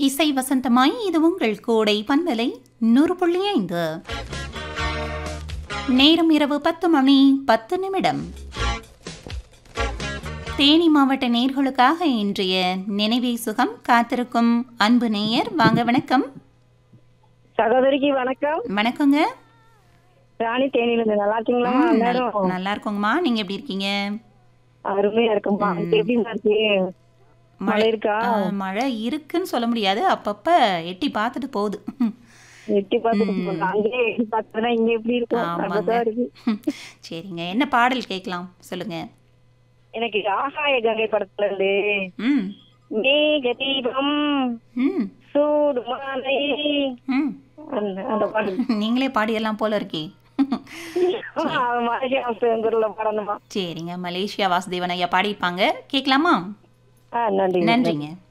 இசை வசந்தமாய் இது உங்கள் கோடை பண்பலை நூறு புள்ளி ஐந்து நேரம் இரவு பத்து மணி பத்து நிமிடம் தேனி மாவட்ட நேர்களுக்காக இன்றைய நினைவே சுகம் காத்திருக்கும் அன்பு நேயர் வாங்க வணக்கம் சகோதரிக்கு வணக்கம் வணக்கங்க ராணி தேனியில இருந்து நல்லா இருக்கீங்களா ம், நல்- எல்லாரும் நல்லா இருக்கோங்கம்மா நீங்க எப்படி இருக்கீங்க அருமையா இருக்குமா எப்படி இருக்கு மழை இருக்கா ஆ, மழை இருக்குன்னு சொல்ல முடியாது அப்பப்ப எட்டி பார்த்துட்டு போகுது எட்டி பார்த்துட்டு போகலாம். அங்கேயே எட்டி பார்த்தா இங்க எப்படி இருக்கும் ஆமாங்க. அப்படிதான் இருக்கு சரிங்க என்ன பாடல் கேட்கலாம் சொல்லுங்க எனக்கு ஆகாய கங்கை படத்துல இருந்து ம் மேக தீபம் ம் சூடு மாலை ம் அந்த அந்த பாடல் நீங்களே பாடியெல்லாம் போல இருக்கே மலேசியா பாடணுமா சரிங்க மலேசியா வாசுதேவன் ஐயா பாடியிருப்பாங்க கேட்கலாமா ஆ நன்றி நன்றிங்க